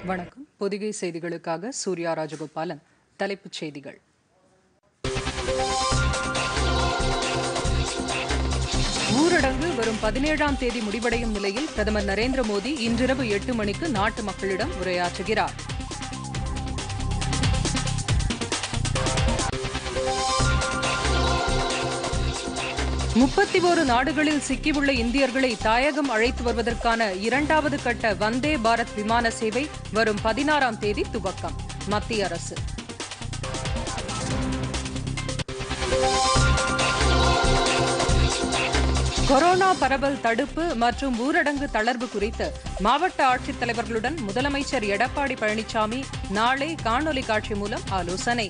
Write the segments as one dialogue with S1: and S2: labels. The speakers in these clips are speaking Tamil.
S1: வணக்கம் பொதிகை செய்திகளுக்காக சூர்யா ராஜகோபாலன் தலைப்புச் செய்திகள் ஊரடங்கு வரும் பதினேழாம் தேதி முடிவடையும் நிலையில் பிரதமர் நரேந்திர மோடி இன்றிரவு எட்டு மணிக்கு நாட்டு மக்களிடம் உரையாற்றுகிறார் முப்பத்தி ஒரு நாடுகளில் சிக்கியுள்ள இந்தியர்களை தாயகம் அழைத்து வருவதற்கான இரண்டாவது கட்ட வந்தே பாரத் விமான சேவை வரும் பதினாறாம் தேதி துவக்கம் மத்திய அரசு கொரோனா பரவல் தடுப்பு மற்றும் ஊரடங்கு தளர்வு குறித்து மாவட்ட ஆட்சித்தலைவர்களுடன் முதலமைச்சர் எடப்பாடி பழனிசாமி நாளை காணொலி காட்சி மூலம் ஆலோசனை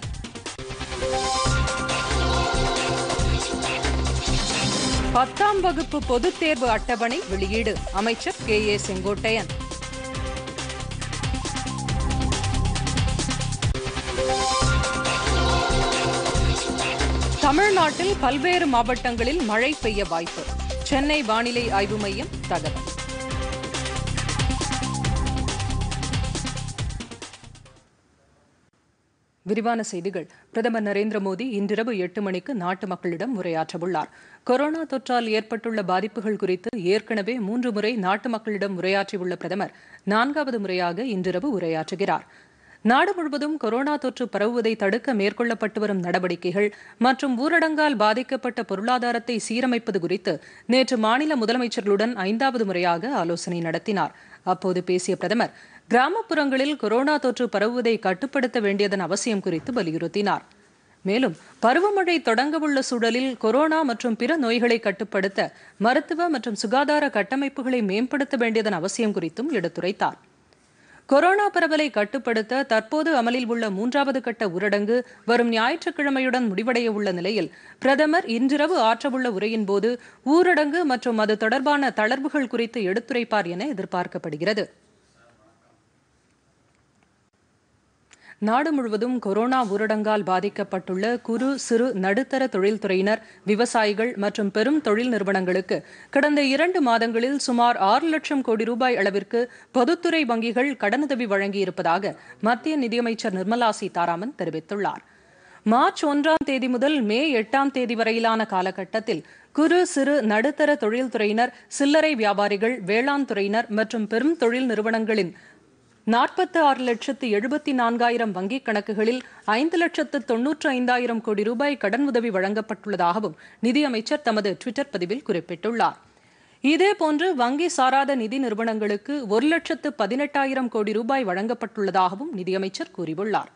S1: பத்தாம் வகுப்பு பொதுத் தேர்வு அட்டவணை வெளியீடு அமைச்சர் கே ஏ செங்கோட்டையன் தமிழ்நாட்டில் பல்வேறு மாவட்டங்களில் மழை பெய்ய வாய்ப்பு சென்னை வானிலை ஆய்வு மையம் தகவல் விரிவான செய்திகள் பிரதமர் நரேந்திர மோடி இன்றிரவு எட்டு மணிக்கு நாட்டு மக்களிடம் உரையாற்றவுள்ளார் கொரோனா தொற்றால் ஏற்பட்டுள்ள பாதிப்புகள் குறித்து ஏற்கனவே மூன்று முறை நாட்டு மக்களிடம் உரையாற்றியுள்ள பிரதமர் நான்காவது முறையாக இன்றிரவு உரையாற்றுகிறார் நாடு முழுவதும் கொரோனா தொற்று பரவுவதை தடுக்க மேற்கொள்ளப்பட்டு வரும் நடவடிக்கைகள் மற்றும் ஊரடங்கால் பாதிக்கப்பட்ட பொருளாதாரத்தை சீரமைப்பது குறித்து நேற்று மாநில முதலமைச்சர்களுடன் ஐந்தாவது முறையாக ஆலோசனை நடத்தினார் அப்போது பேசிய பிரதமர் கிராமப்புறங்களில் கொரோனா தொற்று பரவுவதை கட்டுப்படுத்த வேண்டியதன் அவசியம் குறித்து வலியுறுத்தினார் மேலும் பருவமழை தொடங்கவுள்ள சூழலில் கொரோனா மற்றும் பிற நோய்களை கட்டுப்படுத்த மருத்துவ மற்றும் சுகாதார கட்டமைப்புகளை மேம்படுத்த வேண்டியதன் அவசியம் குறித்தும் எடுத்துரைத்தார் கொரோனா பரவலை கட்டுப்படுத்த தற்போது அமலில் உள்ள மூன்றாவது கட்ட ஊரடங்கு வரும் ஞாயிற்றுக்கிழமையுடன் முடிவடைய உள்ள நிலையில் பிரதமர் இன்றிரவு ஆற்றவுள்ள உரையின் போது ஊரடங்கு மற்றும் அது தொடர்பான தளர்வுகள் குறித்து எடுத்துரைப்பார் என எதிர்பார்க்கப்படுகிறது நாடு முழுவதும் கொரோனா ஊரடங்கால் பாதிக்கப்பட்டுள்ள குறு சிறு நடுத்தர தொழில்துறையினர் விவசாயிகள் மற்றும் பெரும் தொழில் நிறுவனங்களுக்கு கடந்த இரண்டு மாதங்களில் சுமார் ஆறு லட்சம் கோடி ரூபாய் அளவிற்கு பொதுத்துறை வங்கிகள் கடனுதவி வழங்கியிருப்பதாக மத்திய நிதியமைச்சர் நிர்மலா சீதாராமன் தெரிவித்துள்ளார் மார்ச் ஒன்றாம் தேதி முதல் மே எட்டாம் தேதி வரையிலான காலகட்டத்தில் குறு சிறு நடுத்தர தொழில்துறையினர் சில்லறை வியாபாரிகள் வேளாண் துறையினர் மற்றும் பெரும் தொழில் நிறுவனங்களின் நாற்பத்தி ஆறு லட்சத்து எழுபத்தி நான்காயிரம் வங்கிக் கணக்குகளில் ஐந்து லட்சத்து தொன்னூற்று ஐந்தாயிரம் கோடி ரூபாய் கடன் உதவி வழங்கப்பட்டுள்ளதாகவும் நிதியமைச்சர் தமது டுவிட்டர் பதிவில் குறிப்பிட்டுள்ளார் இதேபோன்று வங்கி சாராத நிதி நிறுவனங்களுக்கு ஒரு லட்சத்து பதினெட்டாயிரம் கோடி ரூபாய் வழங்கப்பட்டுள்ளதாகவும் நிதியமைச்சர் கூறியுள்ளார்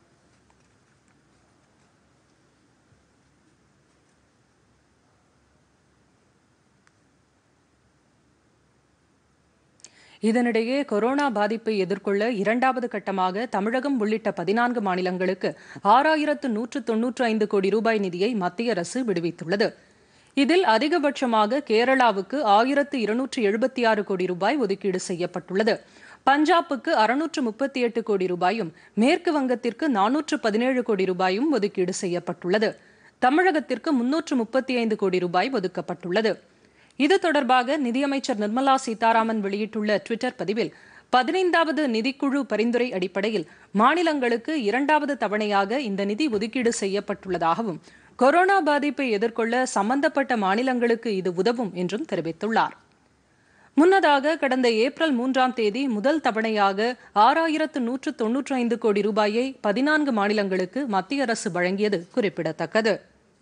S1: இதனிடையே கொரோனா பாதிப்பை எதிர்கொள்ள இரண்டாவது கட்டமாக தமிழகம் உள்ளிட்ட பதினான்கு மாநிலங்களுக்கு ஆறாயிரத்து நூற்று தொன்னூற்று ஐந்து கோடி ரூபாய் நிதியை மத்திய அரசு விடுவித்துள்ளது இதில் அதிகபட்சமாக கேரளாவுக்கு ஆயிரத்து இருநூற்று எழுபத்தி ஆறு கோடி ரூபாய் ஒதுக்கீடு செய்யப்பட்டுள்ளது பஞ்சாபுக்கு அறுநூற்று முப்பத்தி எட்டு கோடி ரூபாயும் மேற்கு வங்கத்திற்கு நானூற்று பதினேழு கோடி ரூபாயும் ஒதுக்கீடு செய்யப்பட்டுள்ளது தமிழகத்திற்கு முன்னூற்று முப்பத்தி ஐந்து கோடி ரூபாய் ஒதுக்கப்பட்டுள்ளது இது தொடர்பாக நிதியமைச்சர் நிர்மலா சீதாராமன் வெளியிட்டுள்ள டுவிட்டர் பதிவில் பதினைந்தாவது நிதிக்குழு பரிந்துரை அடிப்படையில் மாநிலங்களுக்கு இரண்டாவது தவணையாக இந்த நிதி ஒதுக்கீடு செய்யப்பட்டுள்ளதாகவும் கொரோனா பாதிப்பை எதிர்கொள்ள சம்பந்தப்பட்ட மாநிலங்களுக்கு இது உதவும் என்றும் தெரிவித்துள்ளார் முன்னதாக கடந்த ஏப்ரல் மூன்றாம் தேதி முதல் தவணையாக ஆறாயிரத்து நூற்று தொன்னூற்றி ஐந்து கோடி ரூபாயை பதினான்கு மாநிலங்களுக்கு மத்திய அரசு வழங்கியது குறிப்பிடத்தக்கது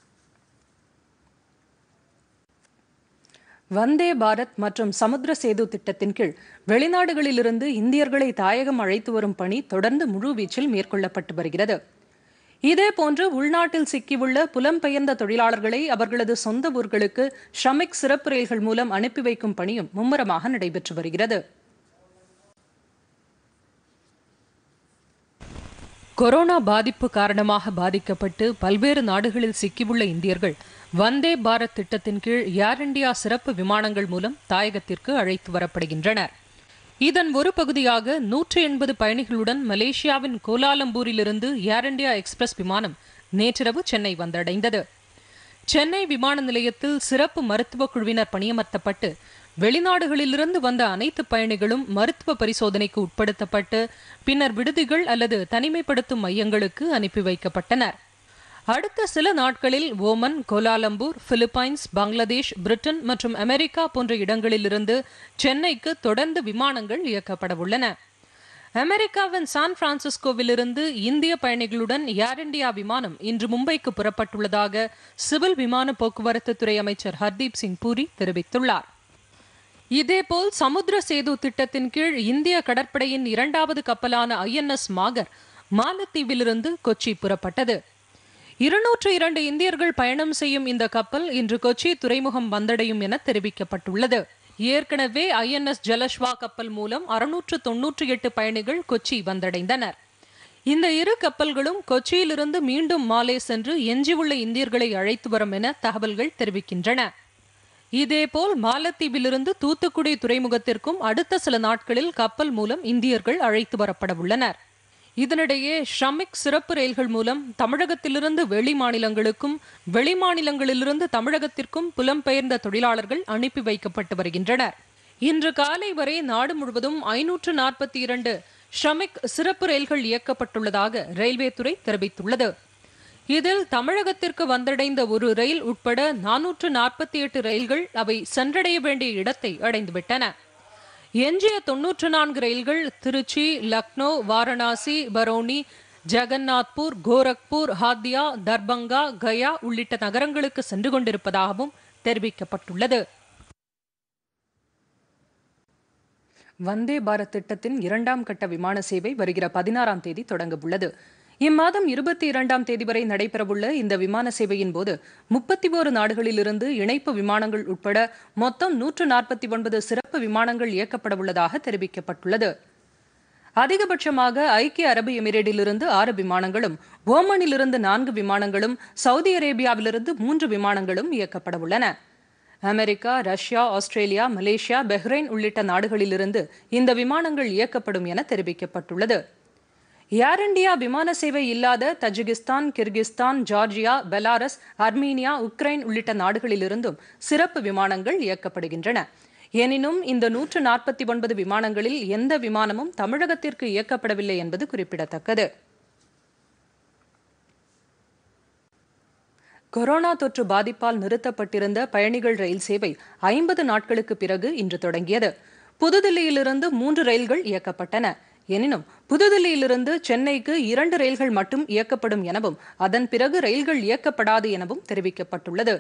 S1: வந்தே பாரத் மற்றும் சமுத்திர சேது திட்டத்தின் கீழ் வெளிநாடுகளிலிருந்து இந்தியர்களை தாயகம் அழைத்து வரும் பணி தொடர்ந்து முழுவீச்சில் மேற்கொள்ளப்பட்டு வருகிறது இதேபோன்று உள்நாட்டில் சிக்கியுள்ள புலம்பெயர்ந்த தொழிலாளர்களை அவர்களது சொந்த ஊர்களுக்கு ஷ்ரமிக் சிறப்பு ரயில்கள் மூலம் அனுப்பி வைக்கும் பணியும் மும்முரமாக நடைபெற்று வருகிறது கொரோனா பாதிப்பு காரணமாக பாதிக்கப்பட்டு பல்வேறு நாடுகளில் சிக்கியுள்ள இந்தியர்கள் வந்தே பாரத் திட்டத்தின் கீழ் ஏர் இந்தியா சிறப்பு விமானங்கள் மூலம் தாயகத்திற்கு அழைத்து வரப்படுகின்றனர் இதன் ஒரு பகுதியாக நூற்றி எண்பது பயணிகளுடன் மலேசியாவின் கோலாலம்பூரிலிருந்து ஏர் இந்தியா எக்ஸ்பிரஸ் விமானம் நேற்றிரவு சென்னை வந்தடைந்தது சென்னை விமான நிலையத்தில் சிறப்பு மருத்துவ குழுவினர் பணியமர்த்தப்பட்டு வெளிநாடுகளிலிருந்து வந்த அனைத்து பயணிகளும் மருத்துவ பரிசோதனைக்கு உட்படுத்தப்பட்டு பின்னர் விடுதிகள் அல்லது தனிமைப்படுத்தும் மையங்களுக்கு அனுப்பி வைக்கப்பட்டனர் அடுத்த சில நாட்களில் Oman Kuala Lumpur Philippines Bangladesh Britain மற்றும் அமெரிக்கா போன்ற இடங்களிலிருந்து சென்னைக்கு தொடர்ந்து விமானங்கள் இயக்கப்பட உள்ளன அமெரிக்காவின் சான் பிரான்சிஸ்கோவிலிருந்து இந்திய பயணிகளுடன் ஏர் இந்தியா விமானம் இன்று மும்பைக்கு புறப்பட்டுள்ளதாக சிவில் விமான போக்குவரத்து துறை அமைச்சர் ஹர்தீப் சிங் பூரி தெரிவித்துள்ளார் இதேபோல் சமுத்திர சேது திட்டத்தின் கீழ் இந்திய கடற்படையின் இரண்டாவது கப்பலான ஐஎன்எஸ் மாகர் மாலத்தீவிலிருந்து கொச்சி புறப்பட்டது இருநூற்று இரண்டு இந்தியர்கள் பயணம் செய்யும் இந்த கப்பல் இன்று கொச்சி துறைமுகம் வந்தடையும் என தெரிவிக்கப்பட்டுள்ளது ஏற்கனவே ஐஎன்எஸ் ஜலஸ்வா கப்பல் மூலம் அறுநூற்று தொன்னூற்றி எட்டு பயணிகள் கொச்சி வந்தடைந்தனர் இந்த இரு கப்பல்களும் கொச்சியிலிருந்து மீண்டும் மாலே சென்று எஞ்சியுள்ள இந்தியர்களை அழைத்து வரும் என தகவல்கள் தெரிவிக்கின்றன இதேபோல் மாலத்தீவிலிருந்து தூத்துக்குடி துறைமுகத்திற்கும் அடுத்த சில நாட்களில் கப்பல் மூலம் இந்தியர்கள் அழைத்து வரப்பட உள்ளனர் இதனிடையே ஷ்ரமிக் சிறப்பு ரயில்கள் மூலம் தமிழகத்திலிருந்து வெளி மாநிலங்களுக்கும் வெளி மாநிலங்களிலிருந்து தமிழகத்திற்கும் புலம்பெயர்ந்த தொழிலாளர்கள் அனுப்பி வைக்கப்பட்டு வருகின்றனர் இன்று காலை வரை நாடு முழுவதும் ஐநூற்று நாற்பத்தி இரண்டு ஷ்ரமிக் சிறப்பு ரயில்கள் இயக்கப்பட்டுள்ளதாக ரயில்வே துறை தெரிவித்துள்ளது இதில் தமிழகத்திற்கு வந்தடைந்த ஒரு ரயில் உட்பட நானூற்று நாற்பத்தி எட்டு ரயில்கள் அவை சென்றடைய வேண்டிய இடத்தை அடைந்துவிட்டன எஞ்சிய தொன்னூற்று நான்கு ரயில்கள் திருச்சி லக்னோ வாரணாசி பரோனி ஜெகநாத்பூர் கோரக்பூர் ஹாத்தியா தர்பங்கா கயா உள்ளிட்ட நகரங்களுக்கு சென்று கொண்டிருப்பதாகவும் தெரிவிக்கப்பட்டுள்ளது வந்தே பாரத் திட்டத்தின் இரண்டாம் கட்ட விமான சேவை வருகிற பதினாறாம் தேதி தொடங்க உள்ளது இம்மாதம் இருபத்தி இரண்டாம் தேதி வரை நடைபெறவுள்ள இந்த விமான சேவையின் போது முப்பத்தி ஓரு நாடுகளிலிருந்து இணைப்பு விமானங்கள் உட்பட மொத்தம் நூற்று நாற்பத்தி ஒன்பது சிறப்பு விமானங்கள் இயக்கப்பட உள்ளதாக தெரிவிக்கப்பட்டுள்ளது அதிகபட்சமாக ஐக்கிய அரபு எமிரேட்டிலிருந்து ஆறு விமானங்களும் ஓமனிலிருந்து நான்கு விமானங்களும் சவுதி அரேபியாவிலிருந்து மூன்று விமானங்களும் இயக்கப்பட உள்ளன America Russia Australia Malaysia Bahrain உள்ளிட்ட நாடுகளிலிருந்து இந்த விமானங்கள் இயக்கப்படும் என தெரிவிக்கப்பட்டுள்ளது ஏர் இந்தியா விமான சேவை இல்லாத Tajikistan Kyrgyzstan Georgia Belarus Armenia Ukraine உள்ளிட்ட நாடுகளிலிருந்தும் சிறப்பு விமானங்கள் இயக்கப்படுகின்றன எனினும் இந்த நூற்று நாற்பத்தி ஒன்பது விமானங்களில் எந்த விமானமும் தமிழகத்திற்கு இயக்கப்படவில்லை என்பது குறிப்பிடத்தக்கது கொரோனா தொற்று பாதிப்பால் நிறுத்தப்பட்டிருந்த பயணிகள் ரயில் சேவை ஐம்பது நாட்களுக்கு பிறகு இன்று தொடங்கியது புதுதில்லியிலிருந்து மூன்று ரயில்கள் இயக்கப்பட்டன எனினும் புதுதில்லியிலிருந்து சென்னைக்கு இரண்டு ரயில்கள் மட்டும் இயக்கப்படும் எனவும் அதன் பிறகு ரயில்கள் இயக்கப்படாது எனவும் தெரிவிக்கப்பட்டுள்ளது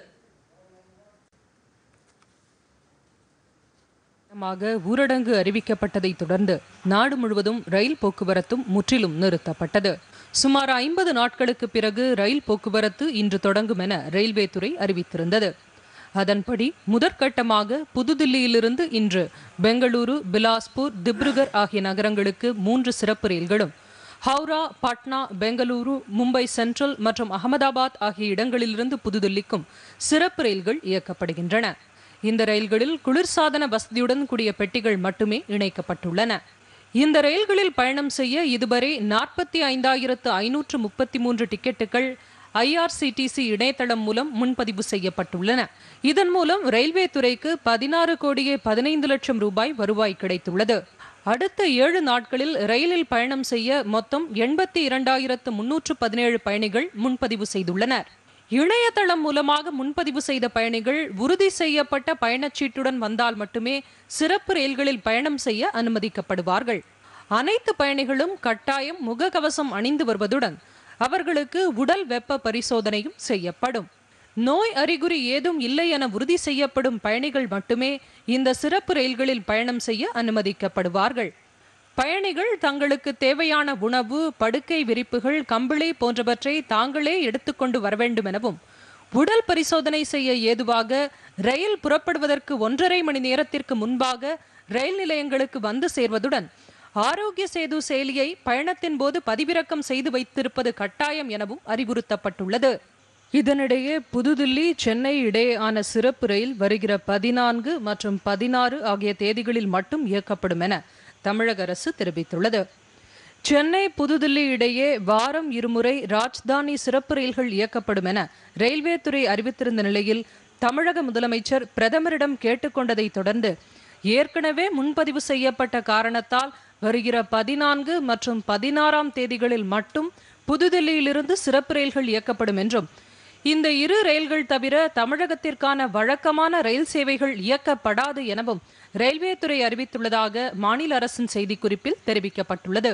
S1: ஊரடங்கு அறிவிக்கப்பட்டதை தொடர்ந்து நாடு முழுவதும் ரயில் போக்குவரத்தும் முற்றிலும் நிறுத்தப்பட்டது சுமார் ஐம்பது நாட்களுக்கு பிறகு ரயில் போக்குவரத்து இன்று தொடங்கும் என ரயில்வே துறை அறிவித்திருந்தது அதன்படி முதற்கட்டமாக புதுதில்லியிலிருந்து இன்று பெங்களூரு பிலாஸ்பூர் திப்ருகர் ஆகிய நகரங்களுக்கு மூன்று சிறப்பு ரயில்களும் ஹவுரா பாட்னா பெங்களூரு மும்பை சென்ட்ரல் மற்றும் அகமதாபாத் ஆகிய இடங்களிலிருந்து புதுதில்லிக்கும் சிறப்பு ரயில்கள் இயக்கப்படுகின்றன இந்த ரயில்களில் குளிர்சாதன வசதியுடன் கூடிய பெட்டிகள் மட்டுமே இணைக்கப்பட்டுள்ளன இந்த ரயில்களில் பயணம் செய்ய இதுவரை நாற்பத்தி ஐந்தாயிரத்து ஐநூற்று முப்பத்தி மூன்று டிக்கெட்டுகள் ஐஆர்சிடிசி இணையதளம் மூலம் முன்பதிவு செய்யப்பட்டுள்ளன இதன் மூலம் ரயில்வே துறைக்கு பதினாறு கோடியே பதினைந்து லட்சம் ரூபாய் வருவாய் கிடைத்துள்ளது அடுத்த ஏழு நாட்களில் ரயிலில் பயணம் செய்ய மொத்தம் எண்பத்தி இரண்டாயிரத்து முன்னூற்று பதினேழு பயணிகள் முன்பதிவு செய்துள்ளனர் இணையதளம் மூலமாக முன்பதிவு செய்த பயணிகள் உறுதி செய்யப்பட்ட பயணச்சீட்டுடன் வந்தால் மட்டுமே சிறப்பு ரயில்களில் பயணம் செய்ய அனுமதிக்கப்படுவார்கள் அனைத்து பயணிகளும் கட்டாயம் முகக்கவசம் அணிந்து வருவதுடன் அவர்களுக்கு உடல் வெப்ப பரிசோதனையும் செய்யப்படும் நோய் அறிகுறி ஏதும் இல்லை என உறுதி செய்யப்படும் பயணிகள் மட்டுமே இந்த சிறப்பு ரயில்களில் பயணம் செய்ய அனுமதிக்கப்படுவார்கள் பயணிகள் தங்களுக்கு தேவையான உணவு படுக்கை விரிப்புகள் கம்பிளி போன்றவற்றை தாங்களே எடுத்துக்கொண்டு வர வேண்டும் எனவும் உடல் பரிசோதனை செய்ய ஏதுவாக ரயில் புறப்படுவதற்கு ஒன்றரை மணி நேரத்திற்கு முன்பாக ரயில் நிலையங்களுக்கு வந்து சேர்வதுடன் ஆரோக்கிய சேது செயலியை பயணத்தின் போது பதிவிறக்கம் செய்து வைத்திருப்பது கட்டாயம் எனவும் அறிவுறுத்தப்பட்டுள்ளது இதனிடையே புதுதில்லி சென்னை இடையேயான சிறப்பு ரயில் வருகிற பதினான்கு மற்றும் பதினாறு ஆகிய தேதிகளில் மட்டும் இயக்கப்படும் என தமிழக அரசு தெரிவித்துள்ளது சென்னை புதுதில்லி இடையே வாரம் இருமுறை ராஜ்தானி சிறப்பு ரயில்கள் இயக்கப்படும் என ரயில்வே துறை அறிவித்திருந்த நிலையில் தமிழக முதலமைச்சர் பிரதமரிடம் கேட்டுக்கொண்டதை தொடர்ந்து ஏற்கனவே முன்பதிவு செய்யப்பட்ட காரணத்தால் வருகிற பதினான்கு மற்றும் பதினாறாம் தேதிகளில் மட்டும் புதுதில்லியிலிருந்து சிறப்பு ரயில்கள் இயக்கப்படும் என்றும் இந்த இரு ரயில்கள் தவிர தமிழகத்திற்கான வழக்கமான ரயில் சேவைகள் இயக்கப்படாது எனவும் ரயில்வே துறை அறிவித்துள்ளதாக மாநில அரசின் செய்திக்குறிப்பில் தெரிவிக்கப்பட்டுள்ளது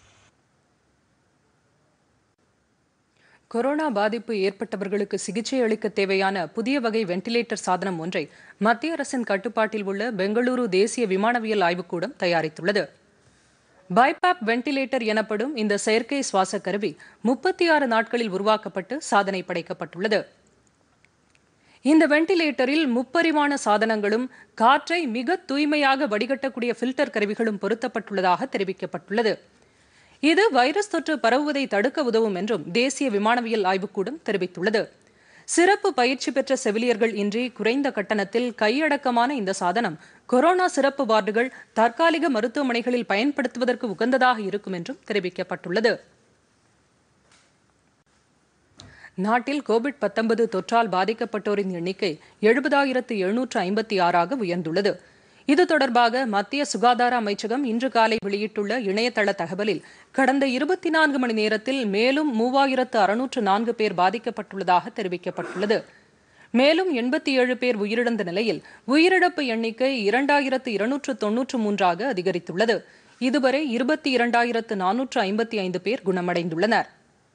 S1: கொரோனா பாதிப்பு ஏற்பட்டவர்களுக்கு சிகிச்சை அளிக்க தேவையான புதிய வகை வெண்டிலேட்டர் சாதனம் ஒன்றை மத்திய அரசின் கட்டுப்பாட்டில் உள்ள பெங்களூரு தேசிய விமானவியல் ஆய்வுக்கூடம் தயாரித்துள்ளது பைபாப் வெண்டிலேட்டர் எனப்படும் இந்த செயற்கை சுவாச கருவி முப்பத்தி ஆறு நாட்களில் உருவாக்கப்பட்டு சாதனை படைக்கப்பட்டுள்ளது இந்த வெண்டிலேட்டரில் முப்பரிமாண சாதனங்களும் காற்றை மிக தூய்மையாக வடிகட்டக்கூடிய ஃபில்டர் கருவிகளும் பொருத்தப்பட்டுள்ளதாக தெரிவிக்கப்பட்டுள்ளது இது வைரஸ் தொற்று பரவுவதை தடுக்க உதவும் என்றும் தேசிய விமானவியல் ஆய்வுக்கூடம் தெரிவித்துள்ளது சிறப்பு பயிற்சி பெற்ற செவிலியர்கள் இன்றி குறைந்த கட்டணத்தில் கையடக்கமான இந்த சாதனம் கொரோனா சிறப்பு வார்டுகள் தற்காலிக மருத்துவமனைகளில் பயன்படுத்துவதற்கு உகந்ததாக இருக்கும் என்றும் தெரிவிக்கப்பட்டுள்ளது நாட்டில் கோவிட் பத்தொன்பது தொற்றால் பாதிக்கப்பட்டோரின் எண்ணிக்கை எழுபதாயிரத்து எழுநூற்று ஐம்பத்தி ஆறாக உயர்ந்துள்ளது இது தொடர்பாக மத்திய சுகாதார அமைச்சகம் இன்று காலை வெளியிட்டுள்ள இணையதள தகவலில் கடந்த இருபத்தி நான்கு மணி நேரத்தில் மேலும் மூவாயிரத்து அறுநூற்று நான்கு பேர் பாதிக்கப்பட்டுள்ளதாக தெரிவிக்கப்பட்டுள்ளது மேலும் எண்பத்தி ஏழு பேர் உயிரிழந்த நிலையில் உயிரிழப்பு எண்ணிக்கை இரண்டாயிரத்து இருநூற்று தொன்னூற்று மூன்றாக அதிகரித்துள்ளது இதுவரை இருபத்தி இரண்டாயிரத்து நானூற்று ஐம்பத்தி ஐந்து பேர் குணமடைந்துள்ளனர்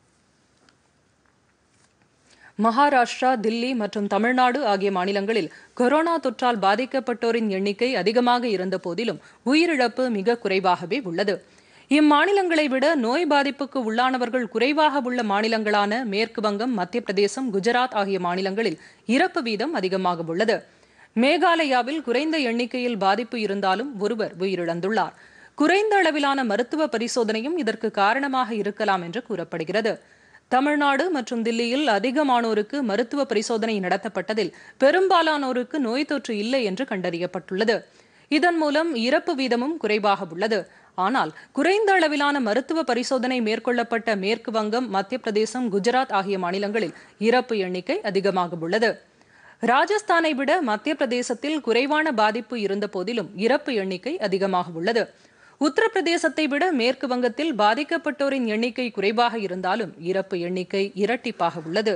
S1: மகாராஷ்டிரா தில்லி மற்றும் தமிழ்நாடு ஆகிய மாநிலங்களில் கொரோனா தொற்றால் பாதிக்கப்பட்டோரின் எண்ணிக்கை அதிகமாக இருந்த போதிலும் உயிரிழப்பு மிக குறைவாகவே உள்ளது இம்மாநிலங்களை விட நோய் பாதிப்புக்கு உள்ளானவர்கள் குறைவாக உள்ள மாநிலங்களான மேற்கு வங்கம் மத்திய பிரதேசம் குஜராத் ஆகிய மாநிலங்களில் இறப்பு வீதம் அதிகமாக உள்ளது மேகாலயாவில் குறைந்த எண்ணிக்கையில் பாதிப்பு இருந்தாலும் ஒருவர் உயிரிழந்துள்ளார் குறைந்த அளவிலான மருத்துவ பரிசோதனையும் இதற்கு காரணமாக இருக்கலாம் என்று கூறப்படுகிறது தமிழ்நாடு மற்றும் தில்லியில் அதிகமானோருக்கு மருத்துவ பரிசோதனை நடத்தப்பட்டதில் பெரும்பாலானோருக்கு நோய் தொற்று இல்லை என்று கண்டறியப்பட்டுள்ளது இதன் மூலம் இறப்பு வீதமும் குறைவாக உள்ளது ஆனால் குறைந்த அளவிலான மருத்துவ பரிசோதனை மேற்கொள்ளப்பட்ட மேற்கு வங்கம் மத்திய பிரதேசம் குஜராத் ஆகிய மாநிலங்களில் இறப்பு எண்ணிக்கை அதிகமாக உள்ளது ராஜஸ்தானை விட மத்திய பிரதேசத்தில் குறைவான பாதிப்பு இருந்த போதிலும் இறப்பு எண்ணிக்கை அதிகமாக உள்ளது உத்தரப்பிரதேசத்தை விட மேற்கு வங்கத்தில் பாதிக்கப்பட்டோரின் எண்ணிக்கை குறைவாக இருந்தாலும் இறப்பு எண்ணிக்கை இரட்டிப்பாக உள்ளது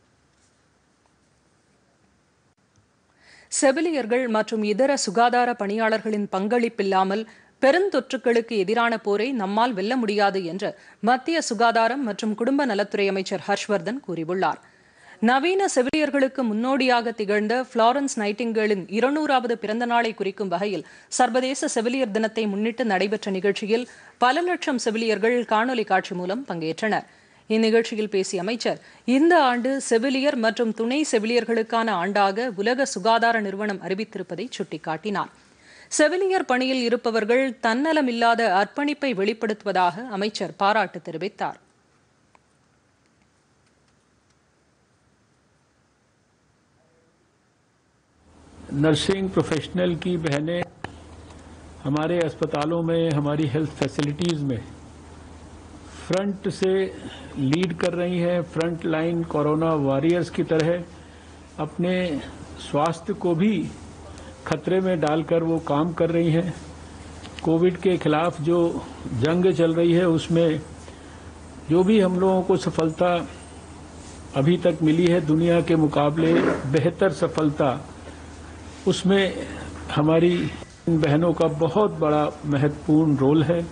S1: செவிலியர்கள் மற்றும் இதர சுகாதார பணியாளர்களின் பங்களிப்பில்லாமல் பெருந்தொற்றுகளுக்கு எதிரான போரை நம்மால் வெல்ல முடியாது என்று மத்திய சுகாதாரம் மற்றும் குடும்ப நலத்துறை அமைச்சர் ஹர்ஷ்வர்தன் கூறியுள்ளார் நவீன செவிலியர்களுக்கு முன்னோடியாக திகழ்ந்த புளாரன்ஸ் நைட்டிங்கேலின் இருநூறாவது பிறந்த நாளை குறிக்கும் வகையில் சர்வதேச செவிலியர் தினத்தை முன்னிட்டு நடைபெற்ற நிகழ்ச்சியில் பல லட்சம் செவிலியர்கள் காணொலி காட்சி மூலம் பங்கேற்றனர் இந்நிகழ்ச்சியில் பேசிய அமைச்சர் இந்த ஆண்டு செவிலியர் மற்றும் துணை செவிலியர்களுக்கான ஆண்டாக உலக சுகாதார நிறுவனம் அறிவித்திருப்பதை சுட்டிக்காட்டினார் செவிலியர் பணியில் இருப்பவர்கள் தன்னலமில்லாத அர்ப்பணிப்பை வெளிப்படுத்துவதாக அமைச்சர் பாராட்டு தெரிவித்தார்
S2: नर्सिंग प्रोफेशनल की बहनें हमारे अस्पतालों में हमारी हेल्थ फैसिलिटीज़ में फ्रंट से लीड कर रही हैं फ्रंट लाइन कोरोना वॉरियर्स की तरह अपने स्वास्थ्य को भी खतरे में डालकर वो काम कर रही हैं कोविड के खिलाफ जो जंग चल रही है उसमें जो भी हम लोगों को सफलता अभी तक मिली है दुनिया के मुकाबले बेहतर सफलता उसमें हमारी इन बहनों का बहुत बड़ा महत्वपूर्ण रोल है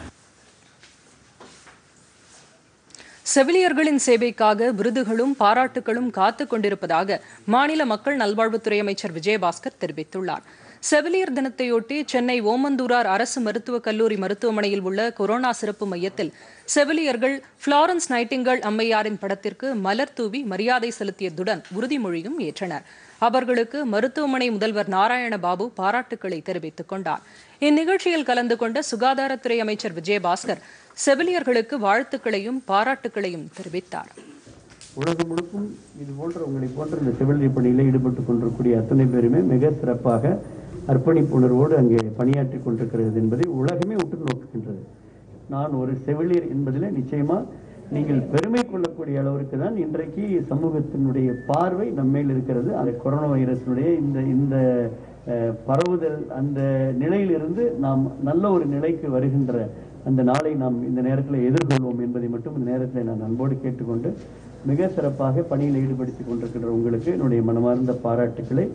S1: செவிலியர்களின் சேவைக்காக விருதுகளும் பாராட்டுகளும் காத்துக் கொண்டிருப்பதாக மாநில மக்கள் நல்வாழ்வுத்துறை அமைச்சர் விஜயபாஸ்கர் தெரிவித்துள்ளார் செவிலியர் தினத்தையொட்டி சென்னை ஓமந்தூரார் அரசு மருத்துவக் கல்லூரி மருத்துவமனையில் உள்ள கொரோனா சிறப்பு மையத்தில் செவிலியர்கள் புளாரன்ஸ் நைட்டிங்கல் அம்மையாரின் படத்திற்கு மலர் தூவி மரியாதை செலுத்தியதுடன் உறுதிமொழியும் ஏற்றனர் அவர்களுக்கு மருத்துவமனை முதல்வர் நாராயணபாபு பாராட்டுக்களை தெரிவித்துக் கொண்டார் இந்நிகழ்ச்சியில் கலந்து கொண்ட சுகாதாரத்துறை அமைச்சர் விஜயபாஸ்கர் செவிலியர்களுக்கு வாழ்த்துக்களையும் பாராட்டுக்களையும் தெரிவித்தார்
S3: உலகம் முழுக்கும் இது போன்ற உங்களை போன்ற இந்த செவிலியர் பணியில் ஈடுபட்டு கொண்டிருக்கூடிய அத்தனை பேருமே மிக சிறப்பாக அர்ப்பணிப்பு உணர்வோடு அங்கே பணியாற்றி கொண்டிருக்கிறது என்பதை உலகமே உற்று நோக்குகின்றது நான் ஒரு செவிலியர் என்பதில் நிச்சயமா நீங்கள் பெருமை கொள்ளக்கூடிய அளவிற்கு தான் இன்றைக்கு சமூகத்தினுடைய பார்வை நம்மேல் இருக்கிறது அந்த கொரோனா வைரஸினுடைய இந்த இந்த அஹ், பரவுதல் அந்த நிலையிலிருந்து நாம் நல்ல ஒரு நிலைக்கு வருகின்ற அந்த நாளை நாம் இந்த நேரத்தில் எதிர்கொள்வோம் என்பதை மட்டும் இந்த நேரத்தில் நான் அன்போடு கேட்டுக்கொண்டு மிக சிறப்பாக பணியில் ஈடுபடுத்திக் கொண்டிருக்கின்ற உங்களுக்கு என்னுடைய மனமார்ந்த பாராட்டுக்களை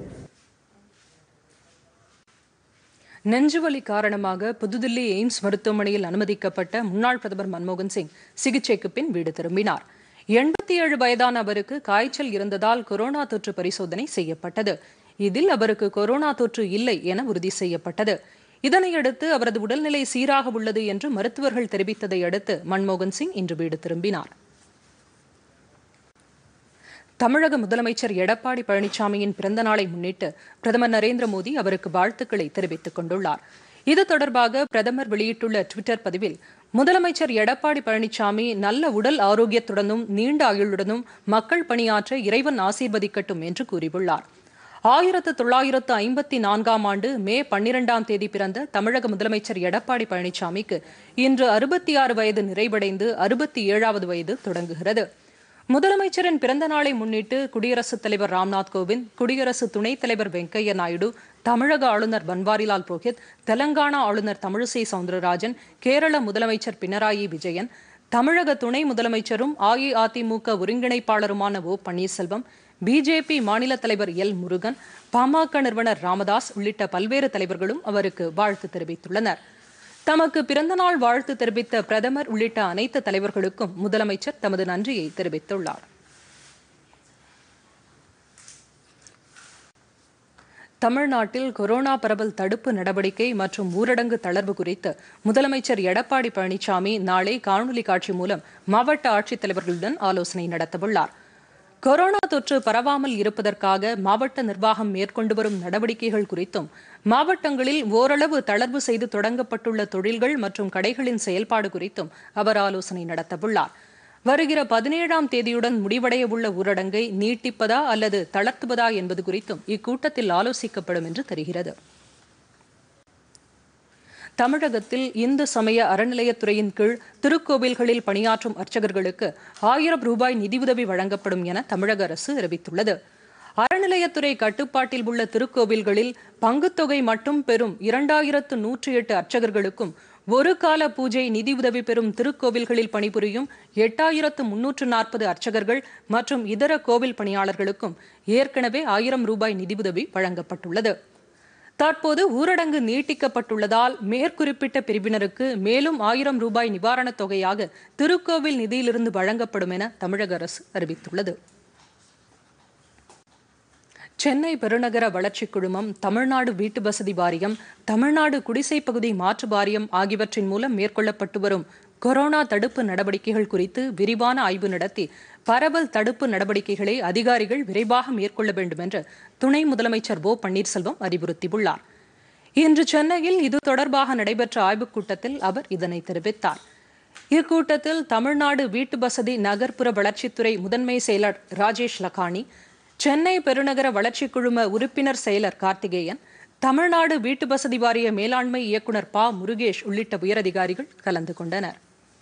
S1: நெஞ்சுவலி காரணமாக புதுதில்லி எய்ம்ஸ் மருத்துவமனையில் அனுமதிக்கப்பட்ட முன்னாள் பிரதமர் மன்மோகன் சிங் சிகிச்சைக்கு பின் வீடு திரும்பினார் எண்பத்தி ஏழு வயதான அவருக்கு காய்ச்சல் இருந்ததால் கொரோனா தொற்று பரிசோதனை செய்யப்பட்டது இதில் அவருக்கு கொரோனா தொற்று இல்லை என உறுதி செய்யப்பட்டது இதனையடுத்து அவரது உடல்நிலை சீராக உள்ளது என்று மருத்துவர்கள் தெரிவித்ததை அடுத்து மன்மோகன் சிங் இன்று வீடு திரும்பினார் தமிழக முதலமைச்சர் எடப்பாடி பழனிசாமியின் பிறந்த நாளை முன்னிட்டு பிரதமர் நரேந்திர மோடி அவருக்கு வாழ்த்துக்களை தெரிவித்துக் கொண்டுள்ளார் இது தொடர்பாக பிரதமர் வெளியிட்டுள்ள டுவிட்டர் பதிவில் முதலமைச்சர் எடப்பாடி பழனிசாமி நல்ல உடல் ஆரோக்கியத்துடனும் நீண்ட ஆயுளுடனும் மக்கள் பணியாற்ற இறைவன் ஆசீர்வதிக்கட்டும் என்று கூறியுள்ளார் ஆயிரத்து தொள்ளாயிரத்து ஐம்பத்தி நான்காம் ஆண்டு மே பன்னிரெண்டாம் தேதி பிறந்த தமிழக முதலமைச்சர் எடப்பாடி பழனிசாமிக்கு இன்று அறுபத்தி ஆறு வயது நிறைவடைந்து அறுபத்தி ஏழாவது வயது தொடங்குகிறது முதலமைச்சரின் பிறந்த நாளை முன்னிட்டு குடியரசுத் தலைவர் ராம்நாத் கோவிந்த் குடியரசு துணைத் தலைவர் வெங்கையா நாயுடு தமிழக ஆளுநர் பன்வாரிலால் புரோஹித் தெலங்கானா ஆளுநர் தமிழிசை சவுந்தரராஜன் கேரள முதலமைச்சர் பினராயி விஜயன் தமிழக துணை முதலமைச்சரும் அஇஅதிமுக ஒருங்கிணைப்பாளருமான ஓ பன்னீர்செல்வம் பிஜேபி மாநில தலைவர் எல் முருகன் பாமக நிறுவனர் ராமதாஸ் உள்ளிட்ட பல்வேறு தலைவர்களும் அவருக்கு வாழ்த்து தெரிவித்துள்ளனர் தமக்கு பிறந்தநாள் வாழ்த்து தெரிவித்த பிரதமர் உள்ளிட்ட அனைத்து தலைவர்களுக்கும் முதலமைச்சர் தமது நன்றியை தெரிவித்துள்ளார் தமிழ்நாட்டில் கொரோனா பரவல் தடுப்பு நடவடிக்கை மற்றும் ஊரடங்கு தளர்வு குறித்து முதலமைச்சர் எடப்பாடி பழனிசாமி நாளை காணொலி காட்சி மூலம் மாவட்ட ஆட்சித்தலைவர்களுடன் ஆலோசனை நடத்தவுள்ளார் கொரோனா தொற்று பரவாமல் இருப்பதற்காக மாவட்ட நிர்வாகம் மேற்கொண்டு வரும் நடவடிக்கைகள் குறித்தும் மாவட்டங்களில் ஓரளவு தளர்வு செய்து தொடங்கப்பட்டுள்ள தொழில்கள் மற்றும் கடைகளின் செயல்பாடு குறித்தும் அவர் ஆலோசனை நடத்தவுள்ளார் வருகிற பதினேழாம் தேதியுடன் முடிவடைய உள்ள ஊரடங்கை நீட்டிப்பதா அல்லது தளர்த்துவதா என்பது குறித்தும் இக்கூட்டத்தில் ஆலோசிக்கப்படும் என்று தெரிகிறது தமிழகத்தில் இந்து சமய அறநிலையத்துறையின் கீழ் திருக்கோவில்களில் பணியாற்றும் அர்ச்சகர்களுக்கு ஆயிரம் ரூபாய் நிதியுதவி வழங்கப்படும் என தமிழக அரசு அறிவித்துள்ளது அறநிலையத்துறை கட்டுப்பாட்டில் உள்ள திருக்கோவில்களில் பங்குத்தொகை மட்டும் பெறும் இரண்டாயிரத்து நூற்றி எட்டு அர்ச்சகர்களுக்கும் ஒரு கால பூஜை நிதியுதவி பெறும் திருக்கோவில்களில் பணிபுரியும் எட்டாயிரத்து முன்னூற்று நாற்பது அர்ச்சகர்கள் மற்றும் இதர கோவில் பணியாளர்களுக்கும் ஏற்கனவே ஆயிரம் ரூபாய் நிதியுதவி வழங்கப்பட்டுள்ளது தற்போது ஊரடங்கு நீட்டிக்கப்பட்டுள்ளதால் மேற்குறிப்பிட்ட பிரிவினருக்கு மேலும் ஆயிரம் ரூபாய் நிவாரணத் தொகையாக திருக்கோவில் நிதியிலிருந்து வழங்கப்படும் என தமிழக அரசு அறிவித்துள்ளது சென்னை பெருநகர வளர்ச்சிக் குழுமம் தமிழ்நாடு வீட்டு வசதி வாரியம் தமிழ்நாடு குடிசை பகுதி மாற்று வாரியம் ஆகியவற்றின் மூலம் மேற்கொள்ளப்பட்டு வரும் கொரோனா தடுப்பு நடவடிக்கைகள் குறித்து விரிவான ஆய்வு நடத்தி பரவல் தடுப்பு நடவடிக்கைகளை அதிகாரிகள் விரைவாக மேற்கொள்ள வேண்டும் என்று துணை முதலமைச்சர் ஓ பன்னீர்செல்வம் அறிவுறுத்தியுள்ளார் இன்று சென்னையில் இது தொடர்பாக நடைபெற்ற ஆய்வுக் கூட்டத்தில் அவர் இதனை தெரிவித்தார் இக்கூட்டத்தில் தமிழ்நாடு வீட்டு வசதி நகர்ப்புற வளர்ச்சித்துறை முதன்மை செயலர் ராஜேஷ் லக்கானி சென்னை பெருநகர வளர்ச்சிக் குழும உறுப்பினர் செயலர் கார்த்திகேயன் தமிழ்நாடு வீட்டு வசதி வாரிய மேலாண்மை இயக்குனர் பா முருகேஷ் உள்ளிட்ட உயரதிகாரிகள் கலந்து கொண்டனர்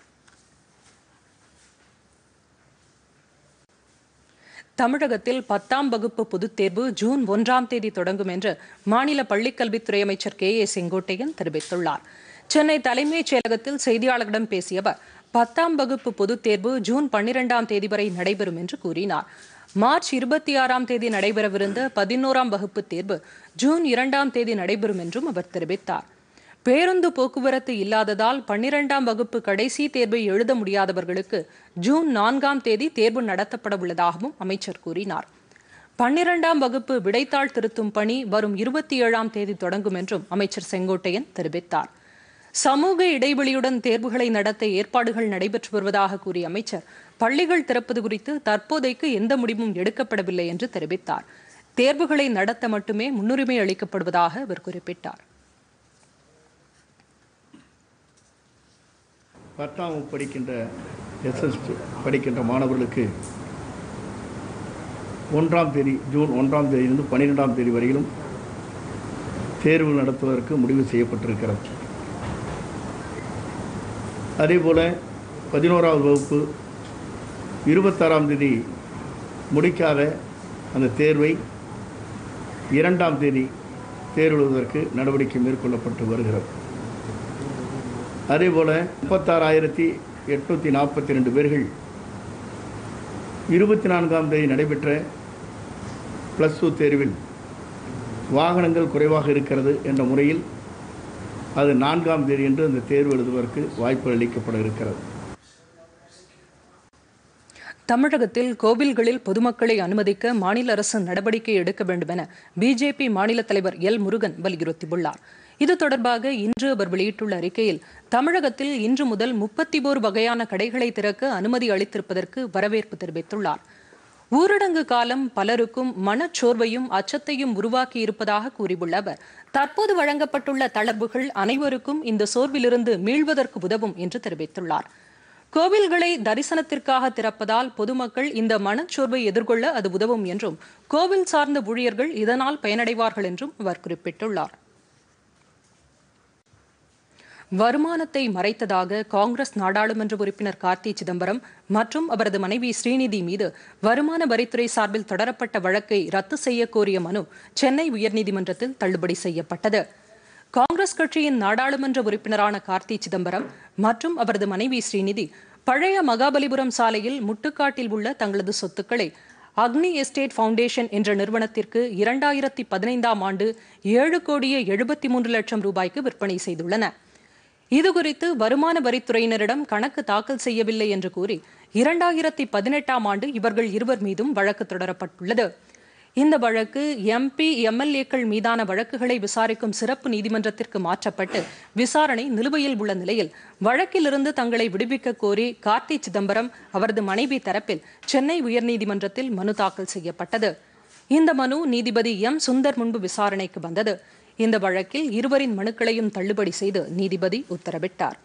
S1: தமிழகத்தில் பத்தாம் வகுப்பு பொதுத் தேர்வு ஜூன் ஒன்றாம் தேதி தொடங்கும் என்று மாநில பள்ளிக்கல்வித்துறை அமைச்சர் கே ஏ செங்கோட்டையன் தெரிவித்துள்ளார் சென்னை தலைமைச் செயலகத்தில் செய்தியாளர்களிடம் பேசிய அவர் பத்தாம் வகுப்பு பொதுத் தேர்வு ஜூன் பன்னிரெண்டாம் தேதி வரை நடைபெறும் என்று கூறினார் மார்ச் இருபத்தி ஆறாம் தேதி நடைபெறவிருந்த பதினோராம் வகுப்பு தேர்வு ஜூன் இரண்டாம் தேதி நடைபெறும் என்றும் அவர் தெரிவித்தார் பேருந்து போக்குவரத்து இல்லாததால் பன்னிரெண்டாம் வகுப்பு கடைசி தேர்வை எழுத முடியாதவர்களுக்கு ஜூன் நான்காம் தேதி தேர்வு நடத்தப்பட உள்ளதாகவும் அமைச்சர் கூறினார் பன்னிரெண்டாம் வகுப்பு விடைத்தாள் திருத்தும் பணி வரும் இருபத்தி ஏழாம் தேதி தொடங்கும் என்றும் அமைச்சர் செங்கோட்டையன் தெரிவித்தார் சமூக இடைவெளியுடன் தேர்வுகளை நடத்த ஏற்பாடுகள் நடைபெற்று வருவதாக கூறிய அமைச்சர் பள்ளிகள் திறப்பது குறித்து தற்போதைக்கு எந்த முடிவும் எடுக்கப்படவில்லை என்று தெரிவித்தார் தேர்வுகளை நடத்த மட்டுமே முன்னுரிமை அளிக்கப்படுவதாக அவர் குறிப்பிட்டார்
S4: பத்தாம் வகுப்பு படிக்கின்ற எஸ்எஸ் படிக்கின்ற மாணவர்களுக்கு ஒன்றாம் தேதி ஜூன் ஒன்றாம் தேதியிலிருந்து பன்னிரெண்டாம் தேதி வரையிலும் தேர்வு நடத்துவதற்கு முடிவு செய்யப்பட்டிருக்கிறது அதேபோல் பதினோராவது வகுப்பு இருபத்தாறாம் தேதி முடிக்காத அந்த தேர்வை இரண்டாம் தேதி தேர்வு எழுதுவதற்கு நடவடிக்கை மேற்கொள்ளப்பட்டு வருகிறது அதேபோல் முப்பத்தாறாயிரத்தி எட்நூற்றி நாற்பத்தி ரெண்டு பேர்கள் இருபத்தி நான்காம் தேதி நடைபெற்ற ப்ளஸ் டூ தேர்வில் வாகனங்கள் குறைவாக இருக்கிறது என்ற முறையில் அது நான்காம் தேதி என்று அந்த தேர்வு எழுதுவதற்கு வாய்ப்பு அளிக்கப்பட இருக்கிறது
S1: தமிழகத்தில் கோவில்களில் பொதுமக்களை அனுமதிக்க மாநில அரசு நடவடிக்கை எடுக்க வேண்டும் என பிஜேபி மாநில தலைவர் எல் முருகன் வலியுறுத்தியுள்ளார் இது தொடர்பாக இன்று அவர் வெளியிட்டுள்ள அறிக்கையில் தமிழகத்தில் இன்று முதல் முப்பத்தி ஓரு வகையான கடைகளை திறக்க அனுமதி அளித்திருப்பதற்கு வரவேற்பு தெரிவித்துள்ளார் ஊரடங்கு காலம் பலருக்கும் மனச்சோர்வையும் அச்சத்தையும் உருவாக்கி இருப்பதாக கூறியுள்ள அவர் தற்போது வழங்கப்பட்டுள்ள தளர்வுகள் அனைவருக்கும் இந்த சோர்விலிருந்து மீள்வதற்கு உதவும் என்று தெரிவித்துள்ளார் கோவில்களை தரிசனத்திற்காக திறப்பதால் பொதுமக்கள் இந்த மனச்சோர்வை எதிர்கொள்ள அது உதவும் என்றும் கோவில் சார்ந்த ஊழியர்கள் இதனால் பயனடைவார்கள் என்றும் அவர் குறிப்பிட்டுள்ளார் வருமானத்தை மறைத்ததாக காங்கிரஸ் நாடாளுமன்ற உறுப்பினர் கார்த்தி சிதம்பரம் மற்றும் அவரது மனைவி ஸ்ரீநிதி மீது வருமான வரித்துறை சார்பில் தொடரப்பட்ட வழக்கை ரத்து செய்ய கோரிய மனு சென்னை உயர்நீதிமன்றத்தில் தள்ளுபடி செய்யப்பட்டது காங்கிரஸ் கட்சியின் நாடாளுமன்ற உறுப்பினரான கார்த்தி சிதம்பரம் மற்றும் அவரது மனைவி ஸ்ரீநிதி பழைய மகாபலிபுரம் சாலையில் முட்டுக்காட்டில் உள்ள தங்களது சொத்துக்களை அக்னி எஸ்டேட் ஃபவுண்டேஷன் என்ற நிறுவனத்திற்கு இரண்டாயிரத்தி பதினைந்தாம் ஆண்டு ஏழு கோடியே எழுபத்தி மூன்று லட்சம் ரூபாய்க்கு விற்பனை செய்துள்ளன இதுகுறித்து வருமான வரித்துறையினரிடம் கணக்கு தாக்கல் செய்யவில்லை என்று கூறி இரண்டாயிரத்தி பதினெட்டாம் ஆண்டு இவர்கள் இருவர் மீதும் வழக்கு தொடரப்பட்டுள்ளது இந்த வழக்கு எம்பி எம்எல்ஏக்கள் மீதான வழக்குகளை விசாரிக்கும் சிறப்பு நீதிமன்றத்திற்கு மாற்றப்பட்டு விசாரணை நிலுவையில் உள்ள நிலையில் வழக்கிலிருந்து தங்களை விடுவிக்க கோரி கார்த்தி சிதம்பரம் அவரது மனைவி தரப்பில் சென்னை உயர்நீதிமன்றத்தில் மனு தாக்கல் செய்யப்பட்டது இந்த மனு நீதிபதி எம் சுந்தர் முன்பு விசாரணைக்கு வந்தது இந்த வழக்கில் இருவரின் மனுக்களையும் தள்ளுபடி செய்து நீதிபதி உத்தரவிட்டார்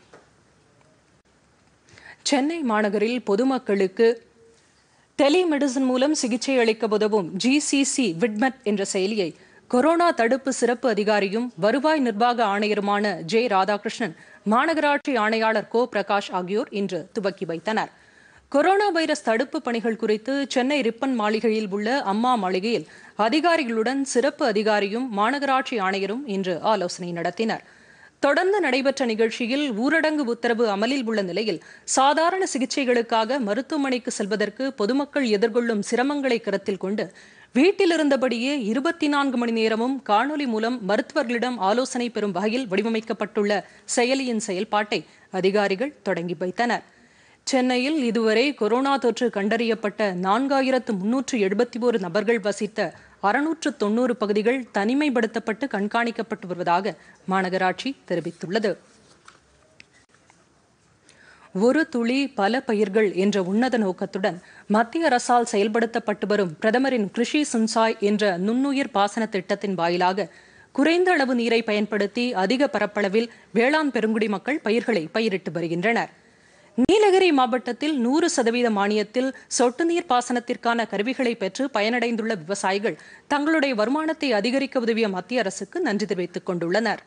S1: சென்னை மாநகரில் பொதுமக்களுக்கு டெலிமெடிசின் மூலம் சிகிச்சை அளிக்க உதவும் ஜிசிசி விட்மெட் என்ற செயலியை கொரோனா தடுப்பு சிறப்பு அதிகாரியும் வருவாய் நிர்வாக ஆணையருமான ஜே ராதாகிருஷ்ணன் மாநகராட்சி ஆணையாளர் கோ பிரகாஷ் ஆகியோர் இன்று துவக்கி வைத்தனர் கொரோனா வைரஸ் தடுப்பு பணிகள் குறித்து சென்னை ரிப்பன் மாளிகையில் உள்ள அம்மா மாளிகையில் அதிகாரிகளுடன் சிறப்பு அதிகாரியும் மாநகராட்சி ஆணையரும் இன்று ஆலோசனை நடத்தினர் தொடர்ந்து நடைபெற்ற நிகழ்ச்சியில் ஊரடங்கு உத்தரவு அமலில் உள்ள நிலையில் சாதாரண சிகிச்சைகளுக்காக மருத்துவமனைக்கு செல்வதற்கு பொதுமக்கள் எதிர்கொள்ளும் சிரமங்களை கருத்தில் கொண்டு வீட்டில் இருந்தபடியே இருபத்தி நான்கு மணி நேரமும் காணொலி மூலம் மருத்துவர்களிடம் ஆலோசனை பெறும் வகையில் வடிவமைக்கப்பட்டுள்ள செயலியின் செயல்பாட்டை அதிகாரிகள் தொடங்கி வைத்தனர் சென்னையில் இதுவரை கொரோனா தொற்று கண்டறியப்பட்ட நான்காயிரத்து முன்னூற்று எழுபத்தி ஒரு நபர்கள் வசித்த அறுநூற்று தொண்ணூறு பகுதிகள் தனிமைப்படுத்தப்பட்டு கண்காணிக்கப்பட்டு வருவதாக மாநகராட்சி தெரிவித்துள்ளது ஒரு துளி பல பயிர்கள் என்ற உன்னத நோக்கத்துடன் மத்திய அரசால் செயல்படுத்தப்பட்டு வரும் பிரதமரின் கிருஷி சுன்சாய் என்ற நுண்ணுயிர் பாசன திட்டத்தின் வாயிலாக குறைந்த அளவு நீரை பயன்படுத்தி அதிக பரப்பளவில் வேளாண் பெருங்குடி மக்கள் பயிர்களை பயிரிட்டு வருகின்றனர் நீலகிரி மாவட்டத்தில் நூறு சதவீத மானியத்தில் சொட்டு நீர் பாசனத்திற்கான கருவிகளை பெற்று பயனடைந்துள்ள விவசாயிகள் தங்களுடைய வருமானத்தை அதிகரிக்க உதவிய மத்திய அரசுக்கு நன்றி தெரிவித்துக் கொண்டுள்ளனர்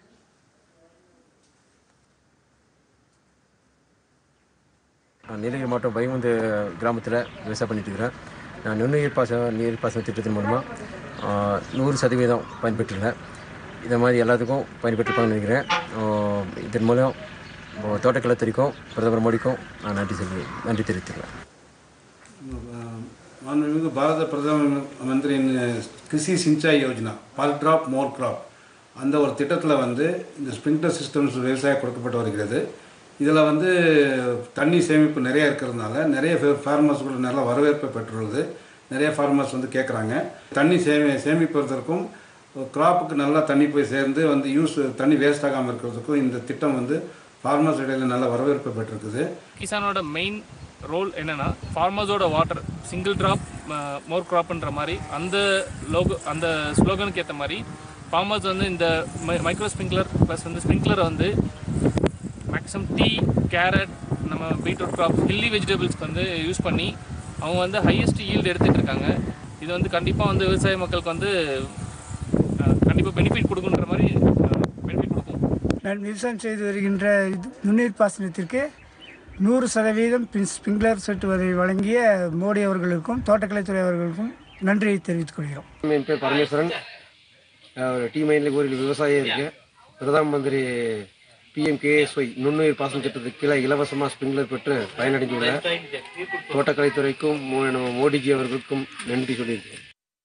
S5: நான் நீலகிரி மாவட்டம் வைகுந்த கிராமத்தில் விவசாயம் பண்ணிட்டு இருக்கிறேன் நான் நுண்ணுயிர் பாச நீர் பாசன திட்டத்தின் மூலமாக நூறு சதவீதம் பயன்பெற்றுள்ளேன் இதை மாதிரி எல்லாத்துக்கும் பயன்பெற்றிருப்பாங்கன்னு நினைக்கிறேன் ஆஹ் இதன் மூலம் ஆஹ் தோட்டக்கலைத்துறைக்கும் பிரதமர் மோடிக்கும் நான் நன்றி சொல்லி நன்றி தெரிவித்துக்கிறேன்
S6: மாண்புமிகு பாரத பிரதம மந்திரியின் கிருஷி சிஞ்சாய் யோஜனா பல் ட்ராப் மோர் கிராப் அந்த ஒரு திட்டத்தில் வந்து இந்த ஸ்ப்ரிங்க்லர் சிஸ்டம்ஸ் விவசாயம் கொடுக்கப்பட்டு வருகிறது இதில் வந்து தண்ணி சேமிப்பு நிறைய இருக்கிறதுனால நிறைய ஃபார்மர்ஸ் கூட நல்ல வரவேற்பை பெற்றுள்ளது நிறைய ஃபார்மர்ஸ் வந்து கேட்குறாங்க தண்ணி சேமி சேமிப்பதற்கும் கிராப்புக்கு நல்லா தண்ணி போய் சேர்ந்து வந்து யூஸ் தண்ணி வேஸ்ட் ஆகாமல் இருக்கிறதுக்கும் இந்த திட்டம் வந்து ஃபார்மர்ஸ் இடையில நல்ல வரவேற்பை பெற்றிருக்குது
S7: கிசானோட மெயின் ரோல் என்னன்னா ஃபார்மர்ஸோட வாட்டர் சிங்கிள் ட்ராப் மோர் க்ராப்ன்ற மாதிரி அந்த லோகோ அந்த ஸ்லோகனுக்கு ஏற்ற மாதிரி ஃபார்மர்ஸ் வந்து இந்த மைக்ரோ ஸ்ப்ரிங்க்லர் ப்ளஸ் வந்து ஸ்ப்ரிங்க்லரை வந்து மேக்ஸிமம் டீ கேரட் நம்ம பீட்ரூட் க்ராப் ஹில்லி வெஜிடபிள்ஸ்க்கு வந்து யூஸ் பண்ணி அவங்க வந்து ஹையஸ்ட் ஈல்டு எடுத்துகிட்டு இருக்காங்க இது வந்து கண்டிப்பாக வந்து விவசாய மக்களுக்கு வந்து கண்டிப்பாக பெனிஃபிட் கொடுக்குன்ற மாதிரி பெனிஃபிட் கொடுக்கும்
S8: நான் விவசாயம் செய்து வருகின்ற இது நுண்ணீர் பாசனத்திற்கு நூறு சதவீதம் பின் ஸ்ப்ரிங்க்லர் செட் உதவி வழங்கிய மோடி அவர்களுக்கும் தோட்டக்கலைத்துறை அவர்களுக்கும் நன்றியை தெரிவித்துக் கொள்கிறோம்
S5: என் பேர் பரமேஸ்வரன் ஒரு டி மைனில் ஒரு விவசாயம் இருக்கு பிரதம மந்திரி பிஎம்கேஎஸ்ஒய் நுண்ணுயிர் பாசன திட்டத்துக்கு கீழே இலவசமாக ஸ்ப்ரிங்க்லர் பெற்று பயனடைந்துள்ள தோட்டக்கலைத்துறைக்கும் மோ- நம்ம மோடிஜி அவர்களுக்கும் நன்றி சொல்லியிருக்கேன்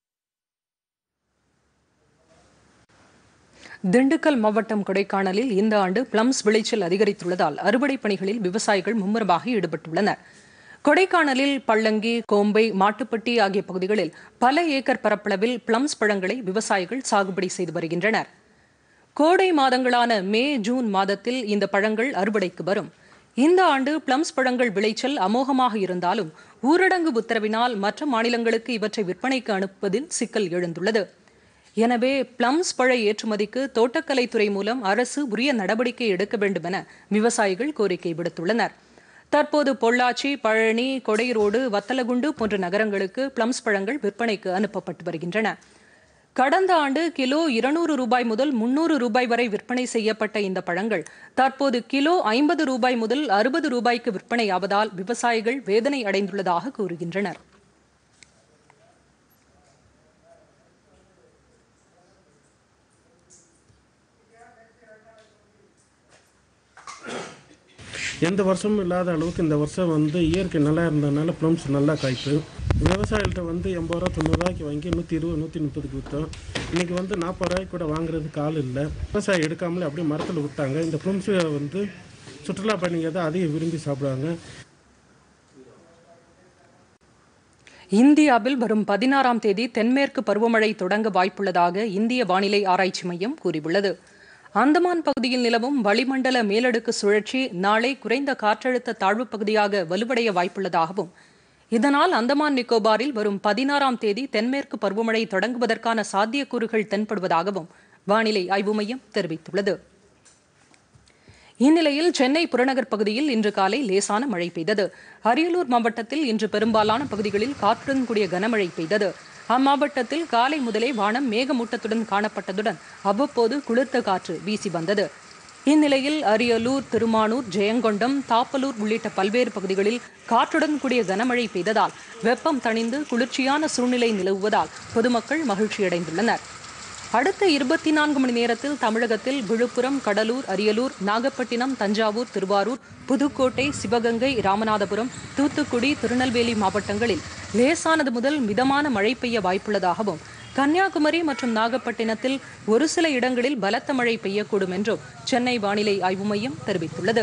S1: திண்டுக்கல் மாவட்டம் கொடைக்கானலில் இந்த ஆண்டு பிளம்ஸ் விளைச்சல் அதிகரித்துள்ளதால் அறுவடை பணிகளில் விவசாயிகள் மும்முரமாக ஈடுபட்டுள்ளனர் கொடைக்கானலில் பள்ளங்கி கோம்பை மாட்டுப்பட்டி ஆகிய பகுதிகளில் பல ஏக்கர் பரப்பளவில் பிளம்ஸ் பழங்களை விவசாயிகள் சாகுபடி செய்து வருகின்றனர் கோடை மாதங்களான மே ஜூன் மாதத்தில் இந்த பழங்கள் அறுவடைக்கு வரும் இந்த ஆண்டு பிளம்ஸ் பழங்கள் விளைச்சல் அமோகமாக இருந்தாலும் ஊரடங்கு உத்தரவினால் மற்ற மாநிலங்களுக்கு இவற்றை விற்பனைக்கு அனுப்புவதில் சிக்கல் எழுந்துள்ளது எனவே பிளம்ஸ் பழ ஏற்றுமதிக்கு தோட்டக்கலைத்துறை மூலம் அரசு உரிய நடவடிக்கை எடுக்க வேண்டும் என விவசாயிகள் கோரிக்கை விடுத்துள்ளனர் தற்போது பொள்ளாச்சி பழனி கொடைரோடு வத்தலகுண்டு போன்ற நகரங்களுக்கு பிளம்ஸ் பழங்கள் விற்பனைக்கு அனுப்பப்பட்டு வருகின்றன கடந்த ஆண்டு கிலோ இருநூறு ரூபாய் முதல் முன்னூறு ரூபாய் வரை விற்பனை செய்யப்பட்ட இந்த பழங்கள் தற்போது கிலோ ஐம்பது ரூபாய் முதல் அறுபது ரூபாய்க்கு விற்பனையாவதால் விவசாயிகள் வேதனை அடைந்துள்ளதாக கூறுகின்றனர்
S9: எந்த வருஷமும் இல்லாத அளவுக்கு இந்த வருஷம் வந்து இயற்கை நல்லா இருந்ததுனால ப்ளம்ஸ் நல்லா காய்ப்பு விவசாயிகள்கிட்ட வந்து எண்பது ரூபா தொண்ணூறுரூவாய்க்கு வாங்கி நூற்றி இருபது நூற்றி முப்பதுக்கு விற்றோம் இன்றைக்கி வந்து நாற்பது ரூபாய்க்கு கூட வாங்குறதுக்கு ஆள் இல்லை விவசாயம் எடுக்காமலே அப்படியே மரத்தில் விட்டாங்க இந்த ப்ளம்ஸை வந்து சுற்றுலா பயணிகள் தான் அதிகம் விரும்பி சாப்பிடுவாங்க
S1: இந்தியாவில் வரும் பதினாறாம் தேதி தென்மேற்கு பருவமழை தொடங்க வாய்ப்புள்ளதாக இந்திய வானிலை ஆராய்ச்சி மையம் கூறியுள்ளது அந்தமான் பகுதியில் நிலவும் வளிமண்டல மேலடுக்கு சுழற்சி நாளை குறைந்த காற்றழுத்த தாழ்வுப் பகுதியாக வலுவடைய வாய்ப்புள்ளதாகவும் இதனால் அந்தமான் நிக்கோபாரில் வரும் பதினாறாம் தேதி தென்மேற்கு பருவமழை தொடங்குவதற்கான சாத்தியக்கூறுகள் தென்படுவதாகவும் வானிலை ஆய்வு மையம் தெரிவித்துள்ளது இந்நிலையில் சென்னை புறநகர் பகுதியில் இன்று காலை லேசான மழை பெய்தது அரியலூர் மாவட்டத்தில் இன்று பெரும்பாலான பகுதிகளில் காற்றுடன் கூடிய கனமழை பெய்தது அம்மாவட்டத்தில் காலை முதலே வானம் மேகமூட்டத்துடன் காணப்பட்டதுடன் அவ்வப்போது குளிர்ந்த காற்று வீசி வந்தது இந்நிலையில் அரியலூர் திருமானூர் ஜெயங்கொண்டம் தாப்பலூர் உள்ளிட்ட பல்வேறு பகுதிகளில் காற்றுடன் கூடிய கனமழை பெய்ததால் வெப்பம் தணிந்து குளிர்ச்சியான சூழ்நிலை நிலவுவதால் பொதுமக்கள் மகிழ்ச்சியடைந்துள்ளனர் அடுத்த இருபத்தி நான்கு மணி நேரத்தில் தமிழகத்தில் விழுப்புரம் கடலூர் அரியலூர் நாகப்பட்டினம் தஞ்சாவூர் திருவாரூர் புதுக்கோட்டை சிவகங்கை ராமநாதபுரம் தூத்துக்குடி திருநெல்வேலி மாவட்டங்களில் லேசானது முதல் மிதமான மழை பெய்ய வாய்ப்புள்ளதாகவும் கன்னியாகுமரி மற்றும் நாகப்பட்டினத்தில் ஒரு சில இடங்களில் பலத்த மழை பெய்யக்கூடும் என்றும் சென்னை வானிலை ஆய்வு மையம் தெரிவித்துள்ளது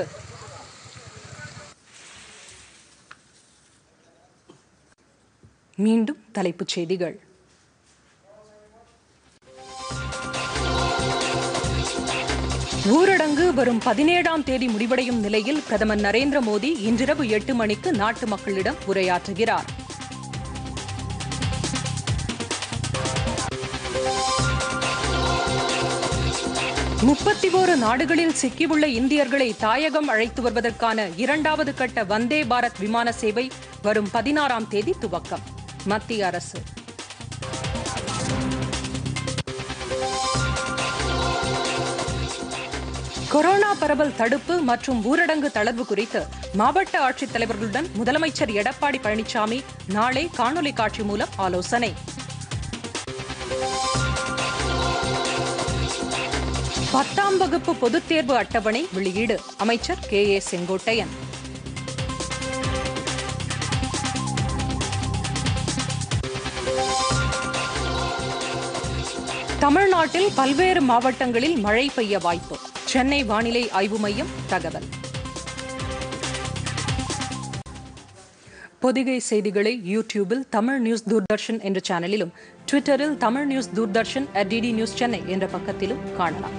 S1: மீண்டும் தலைப்புச் செய்திகள் ஊரடங்கு வரும் பதினேழாம் தேதி முடிவடையும் நிலையில் பிரதமர் நரேந்திர மோடி இன்றிரவு எட்டு மணிக்கு நாட்டு மக்களிடம் உரையாற்றுகிறார் முப்பத்தி ஓரு நாடுகளில் சிக்கியுள்ள இந்தியர்களை தாயகம் அழைத்து வருவதற்கான இரண்டாவது கட்ட வந்தே பாரத் விமான சேவை வரும் பதினாறாம் தேதி துவக்கம் மத்திய அரசு கொரோனா பரவல் தடுப்பு மற்றும் ஊரடங்கு தளர்வு குறித்து மாவட்ட ஆட்சித்தலைவர்களுடன் முதலமைச்சர் எடப்பாடி பழனிசாமி நாளை காணொலி காட்சி மூலம் ஆலோசனை பத்தாம் வகுப்பு பொதுத் தேர்வு அட்டவணை வெளியீடு அமைச்சர் கே ஏ செங்கோட்டையன் தமிழ்நாட்டில் பல்வேறு மாவட்டங்களில் மழை பெய்ய வாய்ப்பு சென்னை வானிலை ஆய்வு மையம் தகவல் பொதிகை செய்திகளை யூடியூபில் தமிழ் நியூஸ் தூர்தர்ஷன் என்ற சேனலிலும் ட்விட்டரில் Tamil news Doordarshan at DD news Chennai என்ற பக்கத்திலும் காணலாம்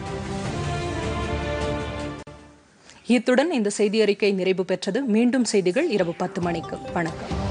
S1: இத்துடன் இந்த செய்தி அறிக்கை நிறைவு பெற்றது மீண்டும் செய்திகள் இரவு பத்து மணிக்கு வணக்கம்